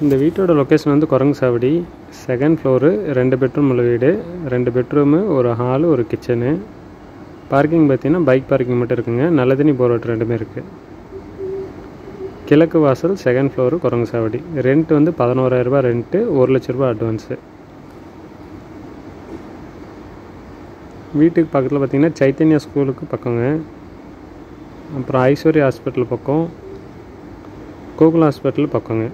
இந்த வீட்டோட லொக்கேஷன் வந்து குரங்கு சாவடி செகண்ட் ஃப்ளோரு ரெண்டு பெட்ரூம் உள்ள வீடு ரெண்டு பெட்ரூமு ஒரு ஹாலு ஒரு கிச்சனு பார்க்கிங் பார்த்தீங்கன்னா பைக் பார்க்கிங் மட்டும் இருக்குங்க நல்ல தண்ணி போர் வாட்டர் ரெண்டுமே இருக்குது கிழக்கு வாசல் செகண்ட் ஃப்ளோரு குரங்கு சாவடி ரெண்ட் வந்து பதினோராயிரரூபா ரெண்ட்டு ஒரு லட்ச ரூபா அட்வான்ஸு வீட்டுக்கு பக்கத்தில் பார்த்தீங்கன்னா சைத்தன்யா ஸ்கூலுக்கு பக்கங்க அப்புறம் ஐஸ்வர்யா ஹாஸ்பிட்டல் பக்கம் கோகுல் ஹாஸ்பிட்டல் பக்கங்க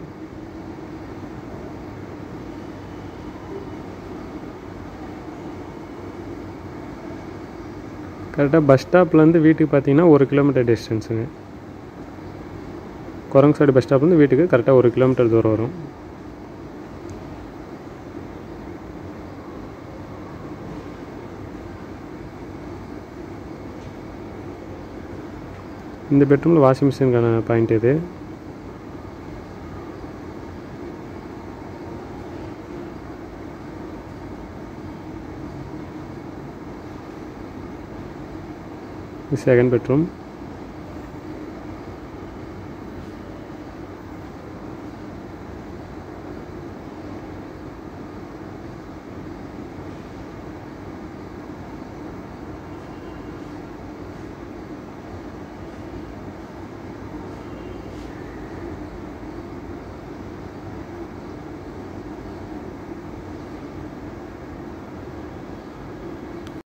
கரெக்டாக பஸ் ஸ்டாப்லேருந்து வீட்டுக்கு பார்த்தீங்கன்னா ஒரு கிலோமீட்டர் டிஸ்டன்ஸுங்க குரங்சாடி பஸ் ஸ்டாப்லேருந்து வீட்டுக்கு கரெக்டாக ஒரு கிலோமீட்டர் தூரம் வரும் இந்த பெட்ரூமில் வாஷிங் மிஷினுக்கான பாயிண்ட் இது செகண்ட் பெட்ரூம்